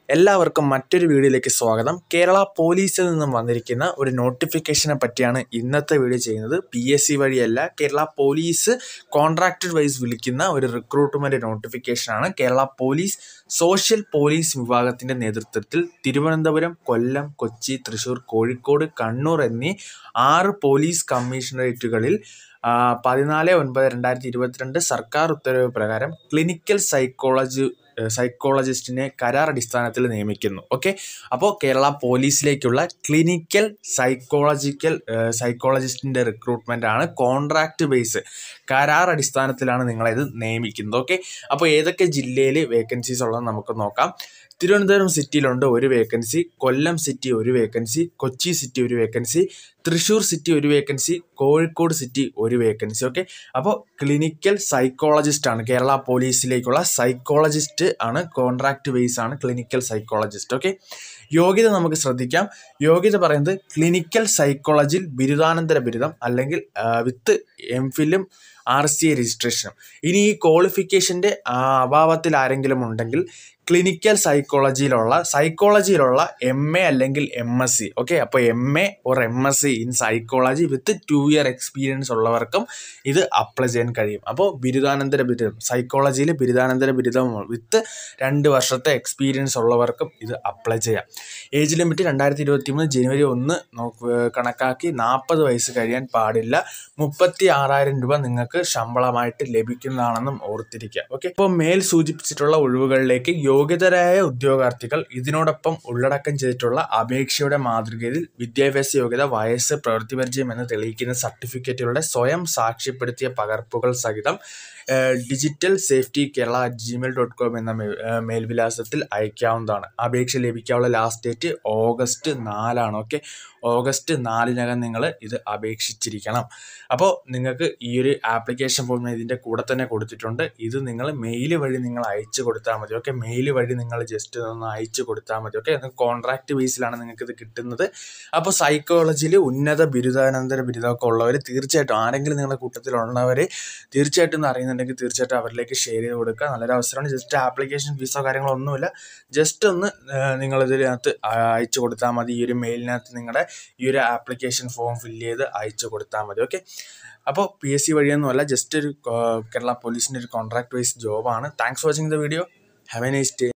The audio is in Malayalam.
എല്ലാവർക്കും മറ്റൊരു വീഡിയോയിലേക്ക് സ്വാഗതം കേരള പോലീസിൽ നിന്നും വന്നിരിക്കുന്ന ഒരു നോട്ടിഫിക്കേഷനെ പറ്റിയാണ് ഇന്നത്തെ വീഡിയോ ചെയ്യുന്നത് പി എസ് സി വഴിയല്ല കേരള പോലീസ് കോൺട്രാക്റ്റഡ് വൈസ് വിളിക്കുന്ന ഒരു റിക്രൂട്ട്മെൻറ്റ് നോട്ടിഫിക്കേഷനാണ് കേരള പോലീസ് സോഷ്യൽ പോലീസ് വിഭാഗത്തിൻ്റെ നേതൃത്വത്തിൽ തിരുവനന്തപുരം കൊല്ലം കൊച്ചി തൃശ്ശൂർ കോഴിക്കോട് കണ്ണൂർ എന്നീ ആറ് പോലീസ് കമ്മീഷണറേറ്റുകളിൽ ആ, പതിനാല് ഒൻപത് രണ്ടായിരത്തി ഇരുപത്തിരണ്ട് സർക്കാർ ഉത്തരവ് പ്രകാരം ക്ലിനിക്കൽ സൈക്കോളജി സൈക്കോളജിസ്റ്റിനെ കരാർ അടിസ്ഥാനത്തിൽ നിയമിക്കുന്നു ഓക്കെ അപ്പോൾ കേരള പോലീസിലേക്കുള്ള ക്ലിനിക്കൽ സൈക്കോളജിക്കൽ സൈക്കോളജിസ്റ്റിൻ്റെ റിക്രൂട്ട്മെൻ്റ് ആണ് കോൺട്രാക്റ്റ് ബേസ് കരാർ അടിസ്ഥാനത്തിലാണ് നിങ്ങളിത് നിയമിക്കുന്നത് ഓക്കെ അപ്പോൾ ഏതൊക്കെ ജില്ലയിൽ വേക്കൻസീസ് ഉള്ളത് നമുക്ക് നോക്കാം തിരുവനന്തപുരം സിറ്റിയിലുണ്ട് ഒരു വേക്കൻസി കൊല്ലം സിറ്റി ഒരു വേക്കൻസി കൊച്ചി സിറ്റി ഒരു വേക്കൻസി തൃശ്ശൂർ സിറ്റി ഒരു വേക്കൻസി കോഴിക്കോട് സിറ്റി ഒരു വേക്കൻസി ഓക്കെ അപ്പോൾ ക്ലിനിക്കൽ സൈക്കോളജിസ്റ്റ് ആണ് കേരള പോലീസിലേക്കുള്ള സൈക്കോളജിസ്റ്റ് ആണ് കോൺട്രാക്ട് ബേസ് ആണ് ക്ലിനിക്കൽ സൈക്കോളജിസ്റ്റ് ഓക്കെ യോഗ്യത നമുക്ക് ശ്രദ്ധിക്കാം യോഗ്യത പറയുന്നത് ക്ലിനിക്കൽ സൈക്കോളജിയിൽ ബിരുദാനന്തര ബിരുദം അല്ലെങ്കിൽ വിത്ത് എം ഫിലും ആർ സി എ രജിസ്ട്രേഷനും ഇനി ഈ ക്വാളിഫിക്കേഷൻ്റെ അഭാവത്തിൽ ആരെങ്കിലും ഉണ്ടെങ്കിൽ ക്ലിനിക്കൽ സൈക്കോളജിയിലുള്ള സൈക്കോളജിയിലുള്ള എം എ അല്ലെങ്കിൽ എം എസ് സി ഓക്കെ അപ്പോൾ M A or M S C in psychology with two year experience ഉള്ളവർക്കും ഇത് അപ്ലൈ ചെയ്യാൻ കഴിയും അപ്പോൾ ബിരുദാനന്തര ബിരുദം സൈക്കോളജിയിൽ ബിരുദാനന്തര ബിരുദം വിത്ത് രണ്ട് വർഷത്തെ എക്സ്പീരിയൻസ് ഉള്ളവർക്കും ഇത് അപ്ലൈ ചെയ്യാം ഏജ് ലിമിറ്റ് രണ്ടായിരത്തി ഇരുപത്തി മൂന്ന് ജനുവരി ഒന്ന് നോക്ക് കണക്കാക്കി നാൽപ്പത് വയസ്സ് കഴിയാൻ പാടില്ല മുപ്പത്തി ആറായിരം രൂപ നിങ്ങൾക്ക് ശമ്പളമായിട്ട് ലഭിക്കുന്നതാണെന്നും ഓർത്തിരിക്കുക ഓക്കെ ഇപ്പോൾ മേൽ സൂചിപ്പിച്ചിട്ടുള്ള ഒഴിവുകളിലേക്ക് യോഗ്യതരായ ഉദ്യോഗാർത്ഥികൾ ഇതിനോടൊപ്പം ഉള്ളടക്കം ചെയ്തിട്ടുള്ള അപേക്ഷയുടെ മാതൃകയിൽ വിദ്യാഭ്യാസ യോഗ്യത വയസ്സ് പ്രവൃത്തി പരിചയം എന്ന് തെളിയിക്കുന്ന സർട്ടിഫിക്കറ്റുകളുടെ സ്വയം സാക്ഷ്യപ്പെടുത്തിയ പകർപ്പുകൾ സഹിതം digital safety Kerala at Gmail dot com എന്ന മേ- ഏഹ് മേൽവിലാസത്തിൽ അയക്കാവുന്നതാണ് അപേക്ഷ ലഭിക്കാനുള്ള ലാസ്റ്റ് ഡേറ്റ് ഓഗസ്റ്റ് നാലാണ് ഓക്കെ ഓഗസ്റ്റ് നാലിനകം നിങ്ങൾ ഇത് അപേക്ഷിച്ചിരിക്കണം അപ്പോൾ നിങ്ങൾക്ക് ഈ ഒരു ആപ്ലിക്കേഷൻ ഫോം ഇതിൻ്റെ കൂടെ തന്നെ കൊടുത്തിട്ടുണ്ട് ഇത് നിങ്ങൾ മെയിൽ വഴി നിങ്ങൾ അയച്ചു കൊടുത്താൽ മതി ഓക്കെ മെയിൽ വഴി നിങ്ങൾ ജസ്റ്റ് ഒന്ന് അയച്ചു കൊടുത്താൽ മതി ഓക്കെ കോൺട്രാക്ട് ബേസിലാണ് നിങ്ങൾക്ക് ഇത് കിട്ടുന്നത് അപ്പോൾ സൈക്കോളജിയിൽ ഉന്നത ബിരുദാനന്തര ബിരുദമൊക്കെ ഉള്ളവർ തീർച്ചയായിട്ടും ആരെങ്കിലും നിങ്ങളുടെ കൂട്ടത്തിലുള്ളവർ തീർച്ചയായിട്ടും ഒന്ന് അറിയുന്നുണ്ടെങ്കിൽ തീർച്ചയായിട്ടും അവരിലേക്ക് ഷെയർ ചെയ്ത് കൊടുക്കുക നല്ലൊരു അവസരമാണ് ജസ്റ്റ് ആപ്ലിക്കേഷൻ ഫീസോ കാര്യങ്ങളോ ഒന്നുമില്ല ജസ്റ്റ് ഒന്ന് നിങ്ങൾ ഇതിനകത്ത് അയച്ചു കൊടുത്താൽ മതി ഈ ഒരു മെയിലിനകത്ത് നിങ്ങളുടെ ഈ ഒരു ആപ്ലിക്കേഷൻ ഫോം ഫില്ല് ചെയ്ത് അയച്ചു കൊടുത്താൽ മതി ഓക്കെ അപ്പോൾ പി എസ് സി വഴിയൊന്നുമല്ല ജസ്റ്റ് ഒരു ആ, കേരള പോലീസിൻ്റെ ഒരു കോൺട്രാക്ട് വൈസ് ജോബാണ് thanks for watching the video have a nice day